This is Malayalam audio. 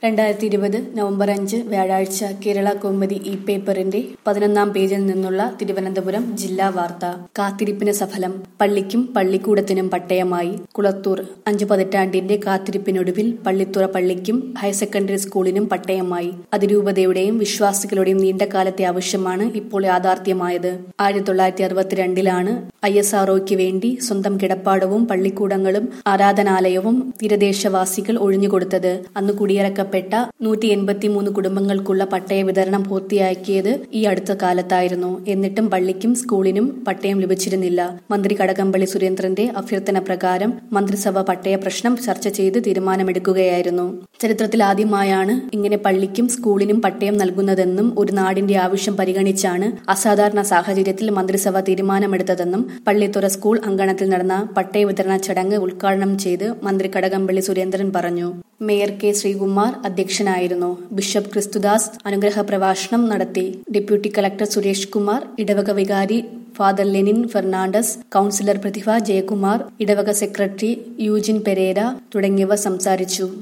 രണ്ടായിരത്തി ഇരുപത് നവംബർ അഞ്ച് വ്യാഴാഴ്ച കേരള കൗമുദി ഇ പേപ്പറിന്റെ പതിനൊന്നാം പേജിൽ നിന്നുള്ള തിരുവനന്തപുരം ജില്ലാ വാർത്ത കാത്തിരിപ്പിന് സഫലം പള്ളിക്കും പള്ളിക്കൂടത്തിനും പട്ടയമായി കുളത്തൂർ അഞ്ചു പതിറ്റാണ്ടിന്റെ കാത്തിരിപ്പിനൊടുവിൽ പള്ളിത്തുറ പള്ളിക്കും ഹയർ സെക്കൻഡറി സ്കൂളിനും പട്ടയമായി അതിരൂപതയുടെയും വിശ്വാസികളുടെയും നീണ്ടകാലത്തെ ആവശ്യമാണ് ഇപ്പോൾ യാഥാർത്ഥ്യമായത് ആയിരത്തി തൊള്ളായിരത്തി അറുപത്തിരണ്ടിലാണ് ഐ എസ് ആർഒയ്ക്ക് വേണ്ടി സ്വന്തം കിടപ്പാടവും പള്ളിക്കൂടങ്ങളും ആരാധനാലയവും തീരദേശവാസികൾ ഒഴിഞ്ഞുകൊടുത്തത് അന്ന് കുടിയിറക്കപ്പെട്ട നൂറ്റി എൺപത്തിമൂന്ന് കുടുംബങ്ങൾക്കുള്ള പട്ടയ വിതരണം പൂർത്തിയാക്കിയത് ഈ അടുത്ത കാലത്തായിരുന്നു എന്നിട്ടും പള്ളിക്കും സ്കൂളിനും പട്ടയം ലഭിച്ചിരുന്നില്ല മന്ത്രി കടകംപള്ളി സുരേന്ദ്രന്റെ അഭ്യർത്ഥന പ്രകാരം മന്ത്രിസഭ പട്ടയ പ്രശ്നം ചർച്ച ചെയ്ത് തീരുമാനമെടുക്കുകയായിരുന്നു ചരിത്രത്തിൽ ആദ്യമായാണ് ഇങ്ങനെ പള്ളിക്കും സ്കൂളിനും പട്ടയം നൽകുന്നതെന്നും ഒരു നാടിന്റെ ആവശ്യം പരിഗണിച്ചാണ് അസാധാരണ സാഹചര്യത്തിൽ മന്ത്രിസഭ തീരുമാനമെടുത്തതെന്നും പള്ളിത്തുറ സ്കൂൾ അങ്കണത്തിൽ നടന്ന പട്ടയ വിതരണ ചടങ്ങ് ഉദ്ഘാടനം ചെയ്ത് മന്ത്രി കടകംപള്ളി സുരേന്ദ്രൻ പറഞ്ഞു മേയർ കെ ശ്രീകുമാർ അധ്യക്ഷനായിരുന്നു ബിഷപ്പ് ക്രിസ്തുദാസ് അനുഗ്രഹ പ്രഭാഷണം നടത്തി ഡെപ്യൂട്ടി കളക്ടർ സുരേഷ് കുമാർ ഇടവക വികാരി father Lenin Fernandez councillor Prathibha Jayakumar ഇടവക സെക്രട്ടറി യൂജിൻ പെരേര തുടങ്ങിയവർ സംസാരിച്ചു